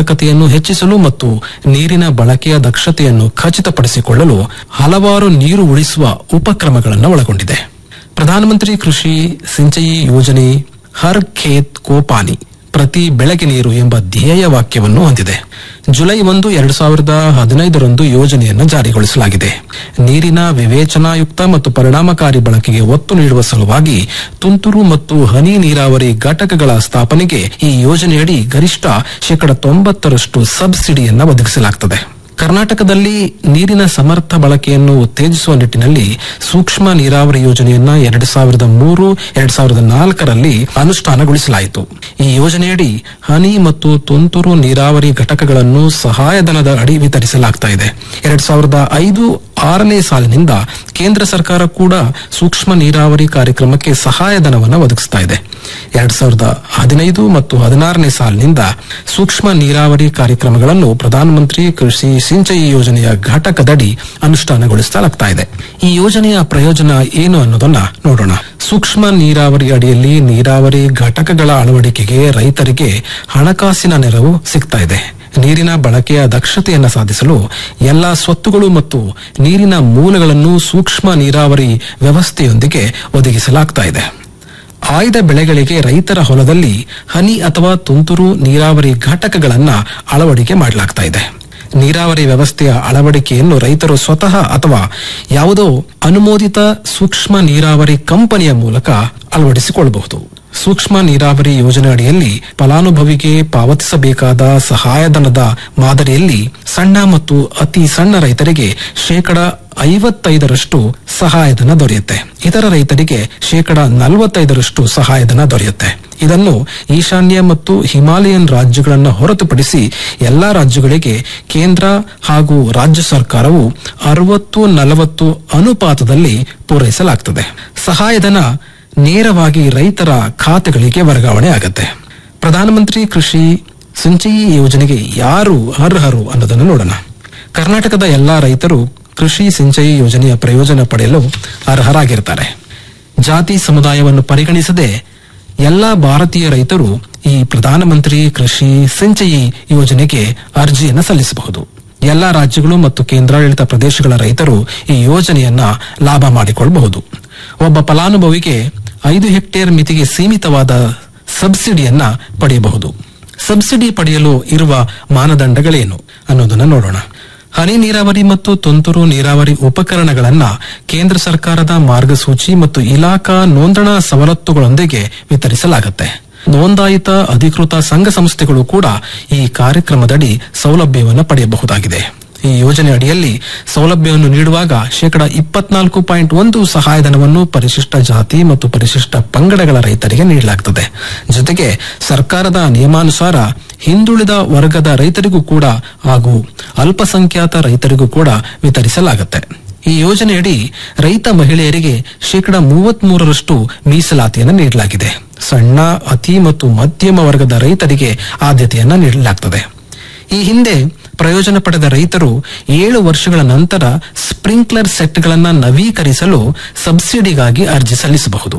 ಉತ್ಪಾದಕತೆಯನ್ನು ಹೆಚ್ಚಿಸಲು ಮತ್ತು ನೀರಿನ ಬಳಕೆಯ ದಕ್ಷತೆಯನ್ನು ಖಚಿತಪಡಿಸಿಕೊಳ್ಳಲು ಹಲವಾರು ನೀರು ಉಳಿಸುವ ಉಪಕ್ರಮಗಳನ್ನು ಒಳಗೊಂಡಿದೆ ಪ್ರಧಾನಮಂತ್ರಿ ಕೃಷಿ ಸಿಂಚಯಿ ಯೋಜನೆ ಹರ್ ಖೇತ್ ಕೋಪಾನಿ ಪ್ರತಿ ಬೆಳೆಗೆ ನೀರು ಎಂಬ ಧ್ಯೇಯ ವಾಕ್ಯವನ್ನು ಹೊಂದಿದೆ ಜುಲೈ ಒಂದು ಎರಡು ಸಾವಿರದ ಹದಿನೈದರಂದು ಯೋಜನೆಯನ್ನು ಜಾರಿಗೊಳಿಸಲಾಗಿದೆ ನೀರಿನ ವಿವೇಚನಾಯುಕ್ತ ಮತ್ತು ಪರಿಣಾಮಕಾರಿ ಬಳಕೆಗೆ ಒತ್ತು ನೀಡುವ ಸಲುವಾಗಿ ತುಂತುರು ಮತ್ತು ಹನಿ ನೀರಾವರಿ ಘಟಕಗಳ ಸ್ಥಾಪನೆಗೆ ಈ ಯೋಜನೆಯಡಿ ಗರಿಷ್ಠ ಶೇಕಡ ತೊಂಬತ್ತರಷ್ಟು ಸಬ್ಸಿಡಿಯನ್ನು ಒದಗಿಸಲಾಗುತ್ತದೆ ಕರ್ನಾಟಕದಲ್ಲಿ ನೀರಿನ ಸಮರ್ಥ ಬಳಕೆಯನ್ನು ಉತ್ತೇಜಿಸುವ ನಿಟ್ಟಿನಲ್ಲಿ ಸೂಕ್ಷ್ಮ ನೀರಾವರಿ ಯೋಜನೆಯನ್ನ ಎರಡು ಸಾವಿರದ ಮೂರು ಎರಡು ಸಾವಿರದ ನಾಲ್ಕರಲ್ಲಿ ಅನುಷ್ಠಾನಗೊಳಿಸಲಾಯಿತು ಈ ಯೋಜನೆಯಡಿ ಹನಿ ಮತ್ತು ತುಂತುರು ನೀರಾವರಿ ಘಟಕಗಳನ್ನು ಸಹಾಯಧನದ ಅಡಿ ವಿತರಿಸಲಾಗ್ತಾ ಇದೆ ಎರಡ್ ಸಾವಿರದ ಐದು ಆರನೇ ಸಾಲಿನಿಂದ ಕೇಂದ್ರ ಸರ್ಕಾರ ಕೂಡ ಸೂಕ್ಷ್ಮ ನೀರಾವರಿ ಕಾರ್ಯಕ್ರಮಕ್ಕೆ ಸಹಾಯಧನವನ್ನು ಒದಗಿಸ್ತಾ ಇದೆ ಎರಡ್ ಸಾವಿರದ ಹದಿನೈದು ಮತ್ತು ಹದಿನಾರನೇ ಸಾಲಿನಿಂದ ಸೂಕ್ಷ್ಮ ನೀರಾವರಿ ಕಾರ್ಯಕ್ರಮಗಳನ್ನು ಪ್ರಧಾನಮಂತ್ರಿ ಕೃಷಿ ಸಿಂಚಯಿ ಯೋಜನೆಯ ಘಟಕದಡಿ ಅನುಷ್ಠಾನಗೊಳಿಸಲಾಗ್ತಾ ಇದೆ ಈ ಯೋಜನೆಯ ಪ್ರಯೋಜನ ಏನು ಅನ್ನೋದನ್ನ ನೋಡೋಣ ಸೂಕ್ಷ್ಮ ನೀರಾವರಿ ಅಡಿಯಲ್ಲಿ ನೀರಾವರಿ ಘಟಕಗಳ ಅಳವಡಿಕೆಗೆ ರೈತರಿಗೆ ಹಣಕಾಸಿನ ನೆರವು ಸಿಗ್ತಾ ಇದೆ ನೀರಿನ ಬಳಕೆಯ ದಕ್ಷತೆಯನ್ನು ಸಾಧಿಸಲು ಎಲ್ಲಾ ಸ್ವತ್ತುಗಳು ಮತ್ತು ನೀರಿನ ಮೂಲಗಳನ್ನು ಸೂಕ್ಷ್ಮ ನೀರಾವರಿ ವ್ಯವಸ್ಥೆಯೊಂದಿಗೆ ಒದಗಿಸಲಾಗ್ತಾ ಇದೆ ಆಯ್ದ ಬೆಳೆಗಳಿಗೆ ರೈತರ ಹೊಲದಲ್ಲಿ ಹನಿ ಅಥವಾ ತುಂತುರು ನೀರಾವರಿ ಘಟಕಗಳನ್ನ ಅಳವಡಿಕೆ ಮಾಡಲಾಗ್ತಾ ಇದೆ ನೀರಾವರಿ ವ್ಯವಸ್ಥೆಯ ಅಳವಡಿಕೆಯನ್ನು ರೈತರು ಸ್ವತಃ ಅಥವಾ ಯಾವುದೋ ಅನುಮೋದಿತ ಸೂಕ್ಷ್ಮ ನೀರಾವರಿ ಕಂಪನಿಯ ಮೂಲಕ ಅಳವಡಿಸಿಕೊಳ್ಳಬಹುದು ಸೂಕ್ಷ್ಮ ನೀರಾವರಿ ಯೋಜನೆ ಅಡಿಯಲ್ಲಿ ಫಲಾನುಭವಿಗೆ ಪಾವತಿಸಬೇಕಾದ ಸಹಾಯಧನದ ಮಾದರಿಯಲ್ಲಿ ಸಣ್ಣ ಮತ್ತು ಅತಿ ಸಣ್ಣ ರೈತರಿಗೆ ಶೇಕಡ ಐವತ್ತೈದರಷ್ಟು ಸಹಾಯಧನ ದೊರೆಯುತ್ತೆ ಇತರ ರೈತರಿಗೆ ಶೇಕಡ ನಲವತ್ತೈದರಷ್ಟು ಸಹಾಯಧನ ದೊರೆಯುತ್ತೆ ಇದನ್ನು ಈಶಾನ್ಯ ಮತ್ತು ಹಿಮಾಲಯನ್ ರಾಜ್ಯಗಳನ್ನು ಹೊರತುಪಡಿಸಿ ಎಲ್ಲಾ ರಾಜ್ಯಗಳಿಗೆ ಕೇಂದ್ರ ಹಾಗೂ ರಾಜ್ಯ ಸರ್ಕಾರವು ಅರವತ್ತು ನಲವತ್ತು ಅನುಪಾತದಲ್ಲಿ ಪೂರೈಸಲಾಗುತ್ತದೆ ಸಹಾಯಧನ ನೇರವಾಗಿ ರೈತರ ಖಾತೆಗಳಿಗೆ ವರ್ಗಾವಣೆ ಆಗುತ್ತೆ ಪ್ರಧಾನಮಂತ್ರಿ ಕೃಷಿ ಸಿಂಚಯಿ ಯೋಜನೆಗೆ ಯಾರು ಅರ್ಹರು ಅನ್ನೋದನ್ನು ನೋಡೋಣ ಕರ್ನಾಟಕದ ಎಲ್ಲಾ ರೈತರು ಕೃಷಿ ಸಿಂಚಯಿ ಯೋಜನೆಯ ಪ್ರಯೋಜನ ಪಡೆಯಲು ಅರ್ಹರಾಗಿರ್ತಾರೆ ಜಾತಿ ಸಮುದಾಯವನ್ನು ಪರಿಗಣಿಸದೆ ಎಲ್ಲಾ ಭಾರತೀಯ ರೈತರು ಈ ಪ್ರಧಾನಮಂತ್ರಿ ಕೃಷಿ ಸಿಂಚಯಿ ಯೋಜನೆಗೆ ಅರ್ಜಿಯನ್ನು ಸಲ್ಲಿಸಬಹುದು ಎಲ್ಲಾ ರಾಜ್ಯಗಳು ಮತ್ತು ಕೇಂದ್ರಾಡಳಿತ ಪ್ರದೇಶಗಳ ರೈತರು ಈ ಯೋಜನೆಯನ್ನ ಲಾಭ ಮಾಡಿಕೊಳ್ಳಬಹುದು ಒಬ್ಬ ಫಲಾನುಭವಿಗೆ ಐದು ಹೆಕ್ಟೇರ್ ಮಿತಿಗೆ ಸೀಮಿತವಾದ ಸಬ್ಸಿಡಿಯನ್ನ ಪಡೆಯಬಹುದು ಸಬ್ಸಿಡಿ ಪಡೆಯಲು ಇರುವ ಮಾನದಂಡಗಳೇನು ಅನ್ನೋದನ್ನ ನೋಡೋಣ ಹನಿ ನೀರಾವರಿ ಮತ್ತು ತುಂತುರು ನೀರಾವರಿ ಉಪಕರಣಗಳನ್ನ ಕೇಂದ್ರ ಸರ್ಕಾರದ ಮಾರ್ಗಸೂಚಿ ಮತ್ತು ಇಲಾಖಾ ನೋಂದಣಾ ಸವಲತ್ತುಗಳೊಂದಿಗೆ ವಿತರಿಸಲಾಗುತ್ತೆ ನೋಂದಾಯಿತ ಅಧಿಕೃತ ಸಂಘ ಸಂಸ್ಥೆಗಳು ಕೂಡ ಈ ಕಾರ್ಯಕ್ರಮದಡಿ ಸೌಲಭ್ಯವನ್ನು ಪಡೆಯಬಹುದಾಗಿದೆ ಈ ಯೋಜನೆ ಅಡಿಯಲ್ಲಿ ಸೌಲಭ್ಯವನ್ನು ನೀಡುವಾಗ ಶೇಕಡ ಇಪ್ಪತ್ನಾಲ್ಕು ಪಾಯಿಂಟ್ ಒಂದು ಸಹಾಯಧನವನ್ನು ಪರಿಶಿಷ್ಟ ಜಾತಿ ಮತ್ತು ಪರಿಶಿಷ್ಟ ಪಂಗಡಗಳ ರೈತರಿಗೆ ನೀಡಲಾಗುತ್ತದೆ ಜೊತೆಗೆ ಸರ್ಕಾರದ ನಿಯಮಾನುಸಾರ ಹಿಂದುಳಿದ ವರ್ಗದ ರೈತರಿಗೂ ಕೂಡ ಹಾಗೂ ಅಲ್ಪಸಂಖ್ಯಾತ ರೈತರಿಗೂ ಕೂಡ ವಿತರಿಸಲಾಗುತ್ತೆ ಈ ಯೋಜನೆಯಡಿ ರೈತ ಮಹಿಳೆಯರಿಗೆ ಶೇಕಡ ಮೂವತ್ತ್ ಮೂರರಷ್ಟು ಮೀಸಲಾತಿಯನ್ನು ನೀಡಲಾಗಿದೆ ಸಣ್ಣ ಅತಿ ಮತ್ತು ಮಧ್ಯಮ ವರ್ಗದ ರೈತರಿಗೆ ಆದ್ಯತೆಯನ್ನ ನೀಡಲಾಗುತ್ತದೆ ಈ ಹಿಂದೆ ಪ್ರಯೋಜನ ಪಡೆದ ರೈತರು ಏಳು ವರ್ಷಗಳ ನಂತರ ಸ್ಪ್ರಿಂಕ್ಲರ್ ಸೆಟ್ಗಳನ್ನು ನವೀಕರಿಸಲು ಸಬ್ಸಿಡಿಗಾಗಿ ಅರ್ಜಿ ಸಲ್ಲಿಸಬಹುದು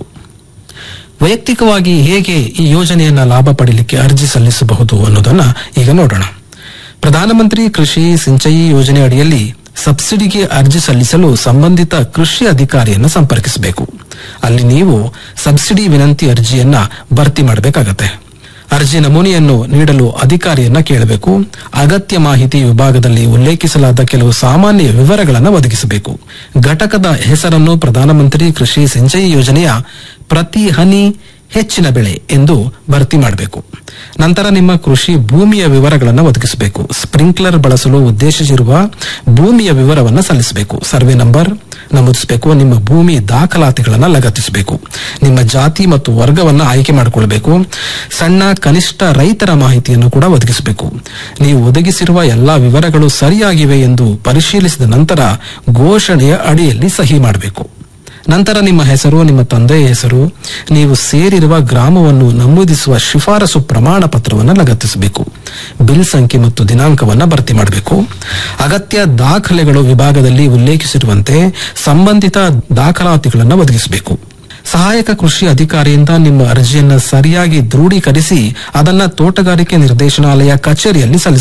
ವೈಯಕ್ತಿಕವಾಗಿ ಹೇಗೆ ಈ ಯೋಜನೆಯನ್ನ ಲಾಭ ಪಡೆಯಲಿಕ್ಕೆ ಅರ್ಜಿ ಸಲ್ಲಿಸಬಹುದು ಅನ್ನೋದನ್ನ ಈಗ ನೋಡೋಣ ಪ್ರಧಾನಮಂತ್ರಿ ಕೃಷಿ ಸಿಂಚಯಿ ಯೋಜನೆ ಅಡಿಯಲ್ಲಿ ಸಬ್ಸಿಡಿಗೆ ಅರ್ಜಿ ಸಲ್ಲಿಸಲು ಸಂಬಂಧಿತ ಕೃಷಿ ಅಧಿಕಾರಿಯನ್ನು ಸಂಪರ್ಕಿಸಬೇಕು ಅಲ್ಲಿ ನೀವು ಸಬ್ಸಿಡಿ ವಿನಂತಿ ಅರ್ಜಿಯನ್ನ ಭರ್ತಿ ಮಾಡಬೇಕಾಗತ್ತೆ ಅರ್ಜಿ ನಮೂನೆಯನ್ನು ನೀಡಲು ಅಧಿಕಾರಿಯನ್ನ ಕೇಳಬೇಕು ಅಗತ್ಯ ಮಾಹಿತಿ ವಿಭಾಗದಲ್ಲಿ ಉಲ್ಲೇಖಿಸಲಾದ ಕೆಲವು ಸಾಮಾನ್ಯ ವಿವರಗಳನ್ನು ಒದಗಿಸಬೇಕು ಘಟಕದ ಹೆಸರನ್ನು ಪ್ರಧಾನಮಂತ್ರಿ ಕೃಷಿ ಸಿಂಚಯಿ ಯೋಜನೆಯ ಪ್ರತಿ ಹನಿ ಹೆಚ್ಚಿನ ಬೆಳೆ ಎಂದು ಭರ್ತಿ ಮಾಡಬೇಕು ನಂತರ ನಿಮ್ಮ ಕೃಷಿ ಭೂಮಿಯ ವಿವರಗಳನ್ನು ಒದಗಿಸಬೇಕು ಸ್ಪ್ರಿಂಕ್ಲರ್ ಬಳಸಲು ಉದ್ದೇಶಿಸಿರುವ ಭೂಮಿಯ ವಿವರವನ್ನು ಸಲ್ಲಿಸಬೇಕು ಸರ್ವೆ ನಂಬರ್ ನಮೂದಿಸಬೇಕು ನಿಮ್ಮ ಭೂಮಿ ದಾಖಲಾತಿಗಳನ್ನು ಲಗತ್ತಿಸಬೇಕು ನಿಮ್ಮ ಜಾತಿ ಮತ್ತು ವರ್ಗವನ್ನು ಆಯ್ಕೆ ಮಾಡಿಕೊಳ್ಳಬೇಕು ಸಣ್ಣ ಕನಿಷ್ಠ ರೈತರ ಮಾಹಿತಿಯನ್ನು ಕೂಡ ಒದಗಿಸಬೇಕು ನೀವು ಒದಗಿಸಿರುವ ಎಲ್ಲಾ ವಿವರಗಳು ಸರಿಯಾಗಿವೆ ಎಂದು ಪರಿಶೀಲಿಸಿದ ನಂತರ ಘೋಷಣೆಯ ಅಡಿಯಲ್ಲಿ ಸಹಿ ಮಾಡಬೇಕು ನಂತರ ನಿಮ್ಮ ಹೆಸರು ನಿಮ್ಮ ತಂದೆಯ ಹೆಸರು ನೀವು ಸೇರಿರುವ ಗ್ರಾಮವನ್ನು ನಮೂದಿಸುವ ಶಿಫಾರಸು ಪ್ರಮಾಣ ಪತ್ರವನ್ನು ಲಗತ್ತಿಸಬೇಕು ಬಿಲ್ ಸಂಖ್ಯೆ ಮತ್ತು ದಿನಾಂಕವನ್ನು ಭರ್ತಿ ಮಾಡಬೇಕು ಅಗತ್ಯ ದಾಖಲೆಗಳು ವಿಭಾಗದಲ್ಲಿ ಉಲ್ಲೇಖಿಸಿರುವಂತೆ ಸಂಬಂಧಿತ ದಾಖಲಾತಿಗಳನ್ನು ಒದಗಿಸಬೇಕು ಸಹಾಯಕ ಕೃಷಿ ಅಧಿಕಾರಿಯಿಂದ ನಿಮ್ಮ ಅರ್ಜಿಯನ್ನ ಸರಿಯಾಗಿ ದೃಢೀಕರಿಸಿ ಅದನ್ನ ತೋಟಗಾರಿಕೆ ನಿರ್ದೇಶನಾಲಯ ಕಚೇರಿಯಲ್ಲಿ ಸಲ್ಲಿಸಬೇಕು